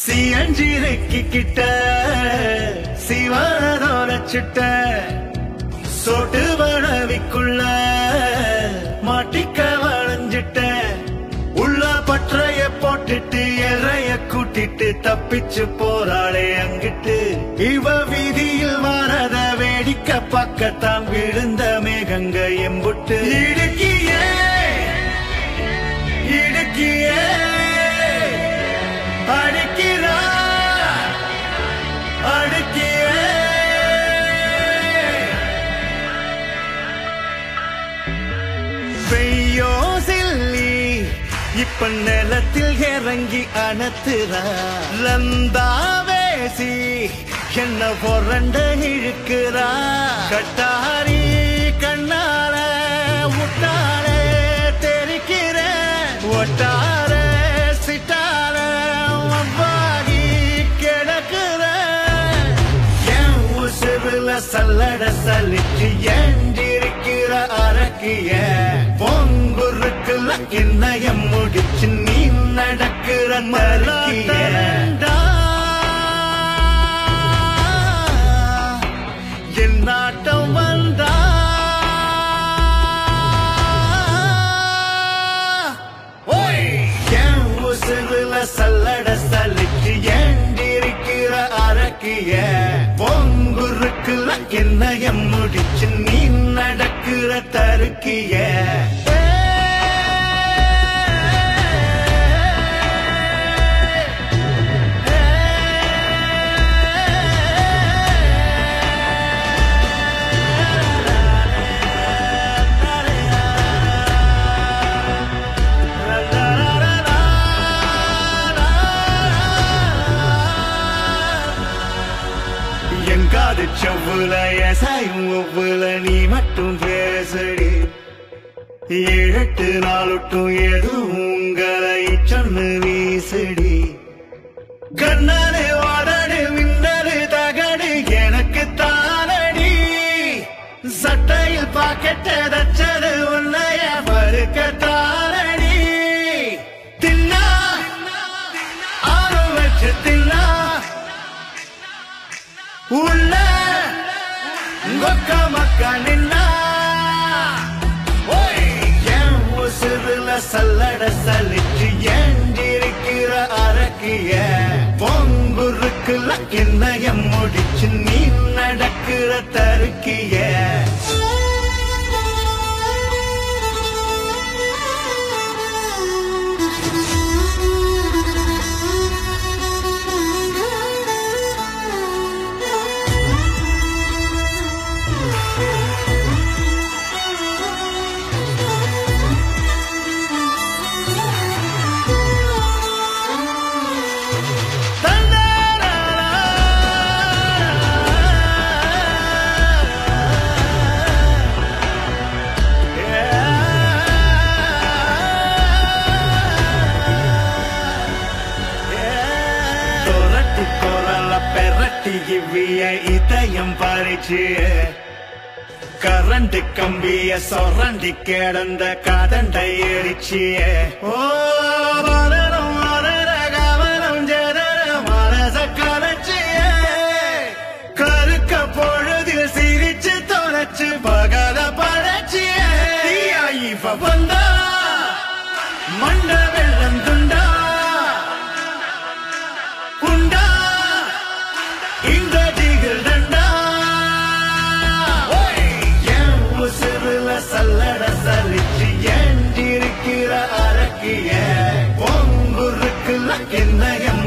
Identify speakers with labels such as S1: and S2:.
S1: சியஞ்சிரைக்கு கிட்ட சிவானதோட சுட்ட சொட்டு வளவிக்குள்ள மாட்டிக்க வளைஞ்சிட்ட உள்ள பற்றைய போட்டுட்டு எறைய கூட்டிட்டு தப்பிச்சு போறாளே அங்கிட்டு இவ வீதியில் வாரத வேடிக்கை பக்கத்தான் விழுந்த மேகங்க எம்புட்டு இடுக்கியே இடுக்கியே அடிக்கிறா அடிக்கியே பெய்யோ சில்லி இப்ப நிலத்தில் இறங்கி அணத்துறா லந்தாவேசி என்ன பொறண்ட இழுக்கிறா கட்டாரி கண்ணால முட்டால தெரிக்கிற ஒட்டார சிட்டால வவ்வாகி கிடக்குற என் உசுருல சல்லட சலிச்சு ஏண்டிருக்கிற அரக்கிய பொங்குருக்குல இன்னயம் முடிச்சு நீ நடக்கிற மறுக்கிய என் நாட்டம் வந்தா ஓய் என் உசுருல சல்லட சலிச்சு ஏண்டிருக்கிற அரக்கிய பொங்குருக்குல என்னையம் முடிச்சு நீ நடக்கிற தருக்கிய எங்காது செவ்வுல எசாயும் ஒவ்வொல நீ மட்டும் பேசடி ஏழெட்டு நாளொட்டும் எதுவும் உங்களை சொன்னு வீசடி கண்ணாடு வாடாடு மின்னரு தகடு எனக்கு தானடி சட்டையில் பாக்கெட்ட தச்சது உன்னைய பருக்க தானடி தின்னா ஆறு வச்சு தின்னா உள்ள கொக்க மக்க நின்னா ஓய், என் உசுருல சல்லட சலிச்சு ஏண்டிருக்கிற அரக்கிய பொங்குருக்குல என்னையம் முடிச்சு நீ நடக்கிற தருக்கிய தொரட்டி கொரல பெரட்டி இவ்விய இதயம் பறிச்சு கரண்ட் கம்பிய சொரண்டி கிடந்த கதண்டை எரிச்சிய ஓ மரணம் மரண கவனம் ஜனர மனச கலச்சிய கருக்க பொழுதில் சிரிச்சு தொலைச்சு பகல படைச்சிய இவ வந்தா மண்ட வெள்ளம் துண்டா உண்டா இந்த திகில் தண்டா ஓய், என் உசுருல சல்லட சலிச்சு ஏண்டிருக்கிற அரக்கிய பொங்குருக்குல என்னையம்